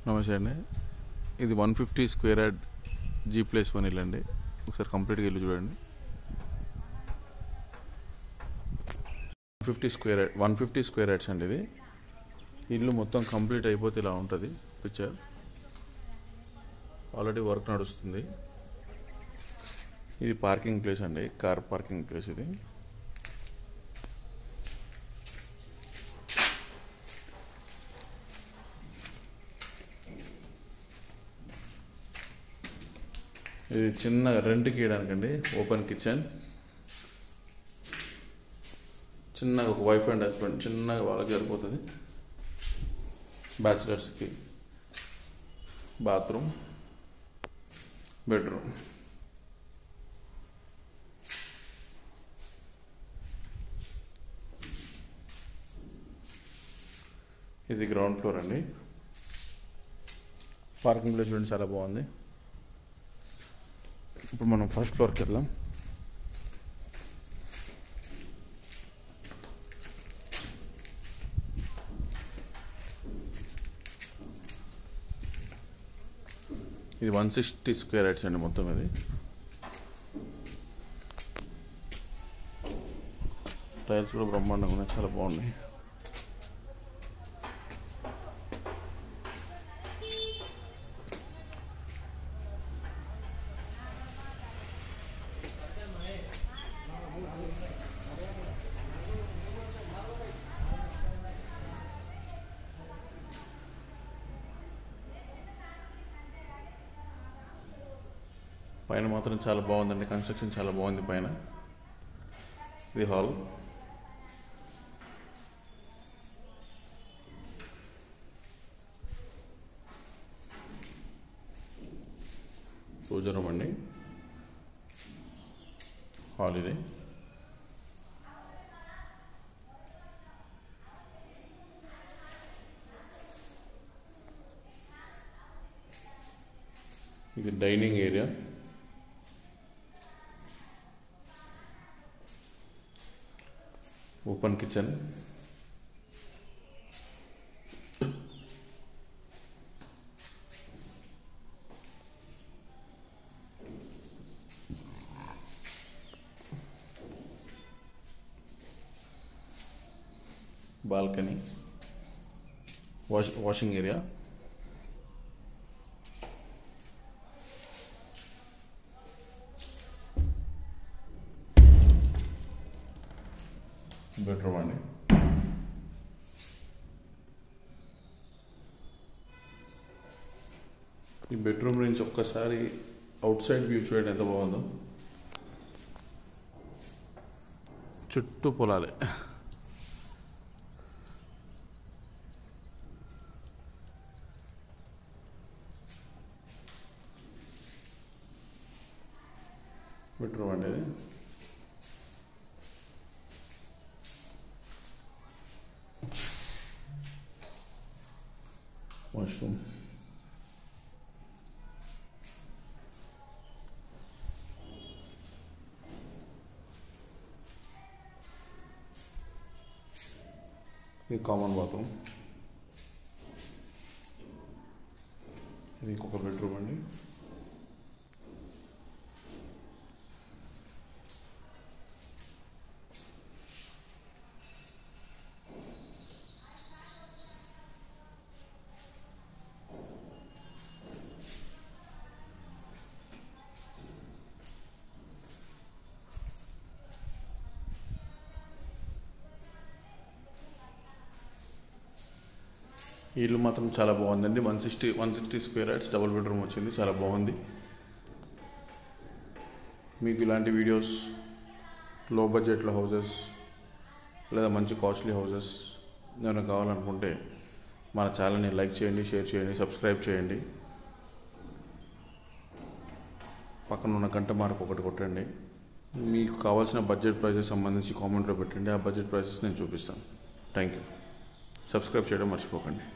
నమస్తే అండి ఇది one fifty square yard G plus one ఇల్లు అండి ఒకసారి కంప్లీట్గా ఇల్లు చూడండి fifty square yard one fifty square yards అండి ఇది ఇల్లు మొత్తం కంప్లీట్ అయిపోతే ఇలా ఉంటుంది పిక్చర్ ఆల్రెడీ వర్క్ నడుస్తుంది ఇది పార్కింగ్ ప్లేస్ అండి కార్ పార్కింగ్ ప్లేస్ ఇది ఇది చిన్న రెంట్కి ఇవ్వడానికండి ఓపెన్ కిచెన్ చిన్నగా ఒక వైఫ్ అండ్ హస్బెండ్ చిన్నగా వాళ్ళకి సరిపోతుంది బ్యాచిలర్స్కి బాత్రూమ్ బెడ్రూమ్ ఇది గ్రౌండ్ ఫ్లోర్ అండి పార్కింగ్ ప్లేస్ చూడండి చాలా బాగుంది ఇప్పుడు మనం ఫస్ట్ ఫ్లోర్కి వెళ్దాం ఇది వన్ సిక్స్టీ స్క్వేర్ యార్డ్స్ అండి మొత్తం ఇది టైల్స్ కూడా బ్రహ్మాండంగా ఉన్నాయి చాలా బాగున్నాయి పైన మాత్రం చాలా బాగుందండి కన్స్ట్రక్షన్ చాలా బాగుంది పైన ఇది హాల్ పూజ రూమ్ అండి హాల్ ఇది ఇది dining area open kitchen balcony wash washing area bedroom అండి ఈ బెడ్రూమ్ నుంచి ఒక్కసారి అవుట్ సైడ్ వ్యూ చూడండి ఎంత బాగుందో చుట్టూ పొలాలే బెడ్రూమ్ అండి ఇది వాష్రూమ్ ఇది కామన్ బాత్రూమ్ ఇది ఇంకొక బెడ్రూమ్ అండి ఈ ఇల్లు మాత్రం చాలా బాగుందండి one sixty one sixty square yards double bedroom వచ్చింది చాలా బాగుంది మీకు ఇలాంటి వీడియోస్ లో బడ్జెట్లో హౌసెస్ లేదా మంచి కాస్ట్లీ హౌసెస్ ఏమైనా కావాలనుకుంటే మన ఛానల్ని లైక్ చేయండి షేర్ చేయండి సబ్స్క్రైబ్ చేయండి పక్కన ఉన్న గంట మార్క్ ఒకటి కొట్టండి మీకు కావాల్సిన బడ్జెట్ ప్రైసెస్ సంబంధించి కామెంట్లో పెట్టండి ఆ బడ్జెట్ ప్రైసెస్ నేను చూపిస్తాను థ్యాంక్ యూ సబ్స్క్రైబ్ చేయడం మర్చిపోకండి